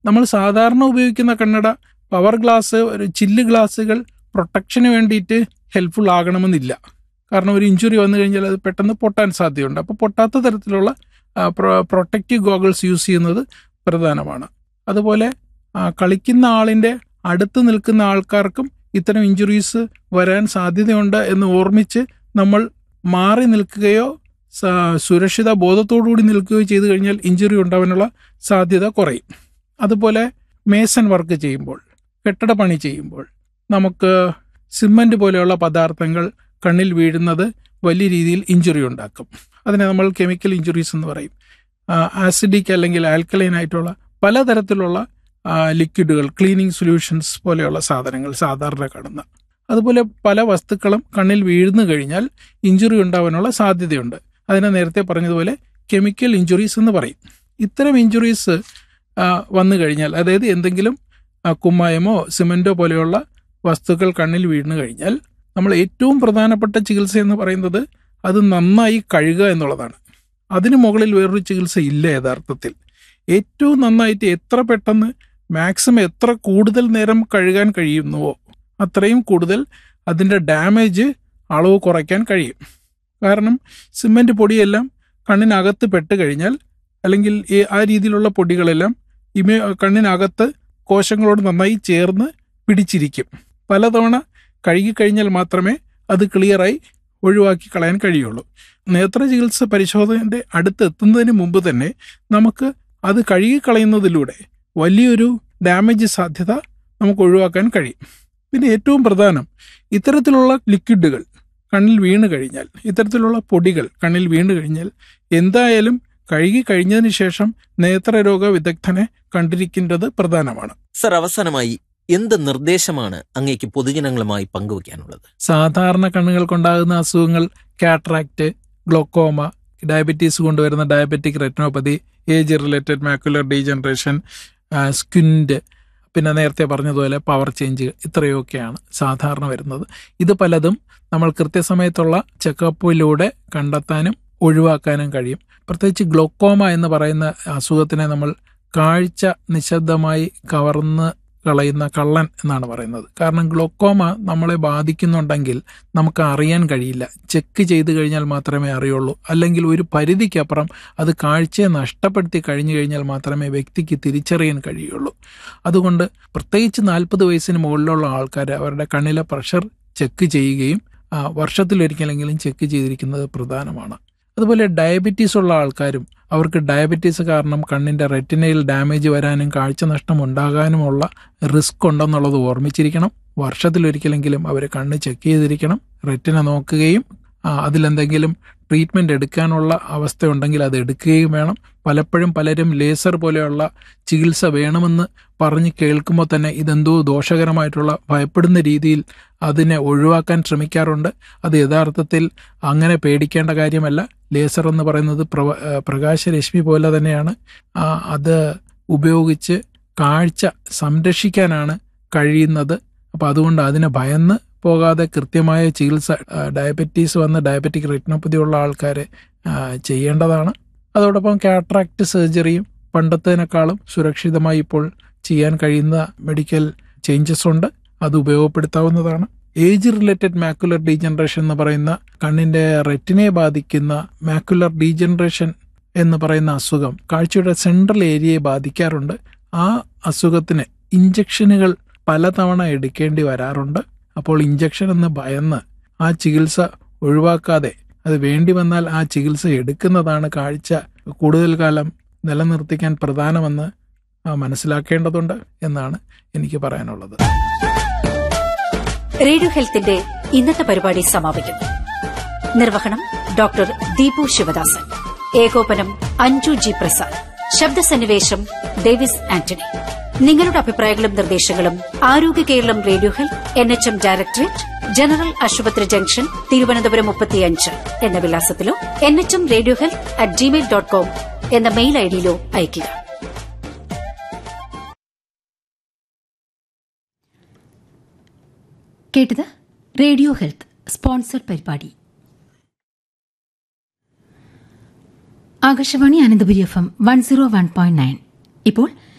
നമ്മൾ സാധാരണ ഉപയോഗിക്കുന്ന കണ്ണട പവർ ഗ്ലാസ് ഒരു ചില്ല് ഗ്ലാസ്സുകൾ പ്രൊട്ടക്ഷന് വേണ്ടിയിട്ട് ഹെൽപ്ഫുൾ ആകണമെന്നില്ല കാരണം ഒരു ഇഞ്ചുറി വന്നു കഴിഞ്ഞാൽ അത് പെട്ടെന്ന് പൊട്ടാൻ സാധ്യതയുണ്ട് അപ്പോൾ പൊട്ടാത്ത തരത്തിലുള്ള പ്രൊട്ടക്റ്റീവ് ഗോഗിൾസ് യൂസ് ചെയ്യുന്നത് പ്രധാനമാണ് അതുപോലെ ആ, കളിക്കുന്ന ആളിൻ്റെ അടുത്ത് നിൽക്കുന്ന ആൾക്കാർക്കും ഇത്തരം ഇഞ്ചുറീസ് വരാൻ സാധ്യതയുണ്ട് എന്ന് ഓർമ്മിച്ച് നമ്മൾ മാറി നിൽക്കുകയോ സ- സുരക്ഷിത ബോധത്തോടുകൂടി നിൽക്കുകയോ ചെയ്തു കഴിഞ്ഞാൽ ഇഞ്ചുറി ഉണ്ടാവാനുള്ള സാധ്യത കുറയും അതുപോലെ മേസൺ വർക്ക് ചെയ്യുമ്പോൾ കെട്ടിട പണി ചെയ്യുമ്പോൾ നമുക്ക് സിമന്റ് പോലെയുള്ള പദാർത്ഥങ്ങൾ കണ്ണിൽ വീഴുന്നത് വലിയ രീതിയിൽ ഇഞ്ചുറി ഉണ്ടാക്കും അതിനെ നമ്മൾ കെമിക്കൽ ഇഞ്ചുറീസ് എന്ന് പറയും ആസിഡിക് അല്ലെങ്കിൽ ആൽക്കലൈൻ ആയിട്ടുള്ള പലതരത്തിലുള്ള ആ, ലിക്വിഡുകൾ ക്ലീനിങ് സൊല്യൂഷൻസ് പോലെയുള്ള സാധനങ്ങൾ സാധാരണ കാണുന്ന അതുപോലെ പല വസ്തുക്കളും കണ്ണിൽ വീഴ്ന്നു കഴിഞ്ഞാൽ ഇഞ്ചുറി ഉണ്ടാവാനുള്ള സാധ്യതയുണ്ട് അതിനെ നേരത്തെ പറഞ്ഞതുപോലെ കെമിക്കൽ ഇഞ്ചുറീസ് എന്ന് പറയും ഇത്തരം ഇഞ്ചുറീസ് വന്നു കഴിഞ്ഞാൽ അതായത് എന്തെങ്കിലും ആ, കുമ്മായമോ സിമന്റോ പോലെയുള്ള വസ്തുക്കൾ കണ്ണിൽ വീണു കഴിഞ്ഞാൽ നമ്മൾ ഏറ്റവും പ്രധാനപ്പെട്ട ചികിത്സ എന്ന് പറയുന്നത് അത് നന്നായി കഴുകുക എന്നുള്ളതാണ് അതിന് മുകളിൽ വേറൊരു ചികിത്സ ഇല്ല യഥാർത്ഥത്തിൽ ഏറ്റവും നന്നായിട്ട് എത്ര പെട്ടെന്ന് മാക്സിമം എത്ര കൂടുതൽ നേരം കഴുകാൻ കഴിയുന്നുവോ അത്രയും കൂടുതൽ അതിൻ്റെ ഡാമേജ് അളവ് കുറയ്ക്കാൻ കഴിയും കാരണം സിമെന്റ് പൊടിയെല്ലാം കണ്ണിനകത്ത് പെട്ട് കഴിഞ്ഞാൽ അല്ലെങ്കിൽ ഈ ആ രീതിയിലുള്ള പൊടികളെല്ലാം ഇമേ കണ്ണിനകത്ത് കോശങ്ങളോട് നന്നായി ചേർന്ന് പിടിച്ചിരിക്കും പലതവണ കഴുകിക്കഴിഞ്ഞാൽ മാത്രമേ അത് ക്ലിയറായി ഒഴിവാക്കി കളയാൻ കഴിയുള്ളൂ നേത്ര ചികിത്സ പരിശോധനയുടെ അടുത്ത് എത്തുന്നതിന് മുമ്പ് തന്നെ നമുക്ക് അത് കഴുകിക്കളയുന്നതിലൂടെ വലിയൊരു ഡാമേജ് സാധ്യത നമുക്ക് ഒഴിവാക്കാൻ കഴിയും പിന്നെ ഏറ്റവും പ്രധാനം ഇത്തരത്തിലുള്ള ലിക്വിഡുകൾ കണ്ണിൽ വീണ് കഴിഞ്ഞാൽ ഇത്തരത്തിലുള്ള പൊടികൾ കണ്ണിൽ വീണ് കഴിഞ്ഞാൽ എന്തായാലും കഴുകി കഴിഞ്ഞതിന് ശേഷം നേത്രരോഗ വിദഗ്ധനെ കണ്ടിരിക്കേണ്ടത് പ്രധാനമാണ് സർ അവസാനമായി എന്ത് നിർദ്ദേശമാണ് അങ്ങേക്ക് പൊതുജനങ്ങളുമായി പങ്കുവയ്ക്കാനുള്ളത് സാധാരണ കണ്ണുകൾക്കുണ്ടാകുന്ന അസുഖങ്ങൾ കാട്രാക്ട് ഗ്ലോക്കോമ ഡയബറ്റീസ് കൊണ്ടുവരുന്ന diabetic retinopathy age related macular degeneration സ്കിൻഡ് പിന്നെ നേരത്തെ പറഞ്ഞതുപോലെ പവർ ചേഞ്ച് ഇത്രയൊക്കെയാണ് സാധാരണ വരുന്നത് ഇത് പലതും നമ്മൾ കൃത്യസമയത്തുള്ള ചെക്കപ്പിലൂടെ കണ്ടെത്താനും ഒഴിവാക്കാനും കഴിയും പ്രത്യേകിച്ച് ഗ്ലോക്കോമ എന്ന് പറയുന്ന അസുഖത്തിനെ നമ്മൾ കാഴ്ച നിശബ്ദമായി കവർന്ന് കളയുന്ന കള്ളൻ എന്നാണ് പറയുന്നത് കാരണം ഗ്ലോക്കോമ നമ്മളെ ബാധിക്കുന്നുണ്ടെങ്കിൽ നമുക്ക് അറിയാൻ കഴിയില്ല ചെക്ക് ചെയ്ത് കഴിഞ്ഞാൽ മാത്രമേ അറിയുള്ളൂ അല്ലെങ്കിൽ ഒരു പരിധിക്കപ്പുറം അത് കാഴ്ചയെ നഷ്ടപ്പെടുത്തി കഴിഞ്ഞു കഴിഞ്ഞാൽ മാത്രമേ വ്യക്തിക്ക് തിരിച്ചറിയാൻ കഴിയുള്ളൂ അതുകൊണ്ട് പ്രത്യേകിച്ച് നാൽപ്പത് വയസ്സിന് മുകളിലുള്ള ആൾക്കാർ അവരുടെ കണ്ണിലെ പ്രഷർ ചെക്ക് ചെയ്യുകയും ആ, വർഷത്തിലൊരിക്കലെങ്കിലും ചെക്ക് ചെയ്തിരിക്കുന്നത് പ്രധാനമാണ് അതുപോലെ ഡയബറ്റീസ് ഉള്ള ആൾക്കാരും അവർക്ക് ഡയബറ്റീസ് കാരണം കണ്ണിന്റെ റെറ്റിനയിൽ ഡാമേജ് വരാനും കാഴ്ച നഷ്ടം ഉണ്ടാകാനുമുള്ള റിസ്ക് ഉണ്ടെന്നുള്ളത് ഓർമ്മിച്ചിരിക്കണം വർഷത്തിലൊരിക്കലെങ്കിലും അവർ കണ്ണ് ചെക്ക് ചെയ്തിരിക്കണം റെറ്റിന നോക്കുകയും ആ, അതിലെന്തെങ്കിലും ട്രീറ്റ്മെന്റ് എടുക്കാനുള്ള അവസ്ഥയുണ്ടെങ്കിൽ അത് എടുക്കുകയും വേണം പലപ്പോഴും പലരും ലേസർ പോലെയുള്ള ചികിത്സ വേണമെന്ന് പറഞ്ഞ് കേൾക്കുമ്പോൾ തന്നെ ഇതെന്തോ ദോഷകരമായിട്ടുള്ള ഭയപ്പെടുന്ന രീതിയിൽ അതിനെ ഒഴിവാക്കാൻ ശ്രമിക്കാറുണ്ട് അത് യഥാർത്ഥത്തിൽ അങ്ങനെ പേടിക്കേണ്ട കാര്യമല്ല ലേസർ എന്ന് പറയുന്നത് പ്രവ ആ, പ്രകാശരശ്മി പോലെ തന്നെയാണ് ആ, അത് ഉപയോഗിച്ച് കാഴ്ച സംരക്ഷിക്കാനാണ് കഴിയുന്നത് അപ്പം അതുകൊണ്ട് അതിനെ ഭയന്ന് പോകാതെ കൃത്യമായ ചികിത്സ ആ, ഡയബറ്റീസ് വന്ന് ഡയബറ്റിക് റെറ്റിനോപ്പതി ഉള്ള ആൾക്കാരെ ആ, ചെയ്യേണ്ടതാണ് അതോടൊപ്പം കാട്രാക്ട് സർജറിയും പണ്ടത്തേനേക്കാളും സുരക്ഷിതമായി ഇപ്പോൾ ചെയ്യാൻ കഴിയുന്ന മെഡിക്കൽ ചേഞ്ചസ് ഉണ്ട് അത് ഉപയോഗപ്പെടുത്താവുന്നതാണ് ഏജ് റിലേറ്റഡ് മാക്കുലർ ഡീജനറേഷൻ എന്ന് പറയുന്ന കണ്ണിന്റെ റെറ്റിനയെ ബാധിക്കുന്ന മാക്കുലർ ഡീജനറേഷൻ എന്ന് പറയുന്ന അസുഖം കാഴ്ചയുടെ സെൻട്രൽ ഏരിയയെ ബാധിക്കാറുണ്ട് ആ അസുഖത്തിന് ഇഞ്ചക്ഷനുകൾ പലതവണ എടുക്കേണ്ടി വരാറുണ്ട് അപ്പോൾ ഇഞ്ചക്ഷൻ എന്ന് ഭയന്ന് ആ ചികിത്സ ഒഴിവാക്കാതെ അത് വേണ്ടി വന്നാൽ ആ ചികിത്സ എടുക്കുന്നതാണ് കാഴ്ച കൂടുതൽ കാലം നിലനിർത്തിക്കാൻ പ്രധാനമെന്ന് ആ, മനസ്സിലാക്കേണ്ടതുണ്ട് എന്നാണ് എനിക്ക് പറയാനുള്ളത് റേഡിയോ ഹെൽത്തിന്റെ ഇന്നത്തെ പരിപാടി സമാപിക്കുന്നു നിർവഹണം ഡോക്ടർ ദീപു ശിവദാസൻ ഏകോപനം അഞ്ജു ജി പ്രസാദ് ശബ്ദസന്നിവേശം ഡേവിസ് ആന്റണി നിങ്ങളുടെ അഭിപ്രായങ്ങളും നിർദ്ദേശങ്ങളും Arogya Keralam radio health N H M directorate general ആശുപത്രി ജംഗ്ഷൻ തിരുവനന്തപുരം മുപ്പത്തിയഞ്ച് എന്ന വിലാസത്തിലോ N H M radio health at gmail dot com എന്ന മെയിൽ ഐഡിയിലോ അയയ്ക്കുക കേട്ടത് റേഡിയോ ഹെൽത്ത് സ്പോൺസർ പരിപാടി Akashvani Ananthapuri F M one zero one point nine ഇപ്പോൾ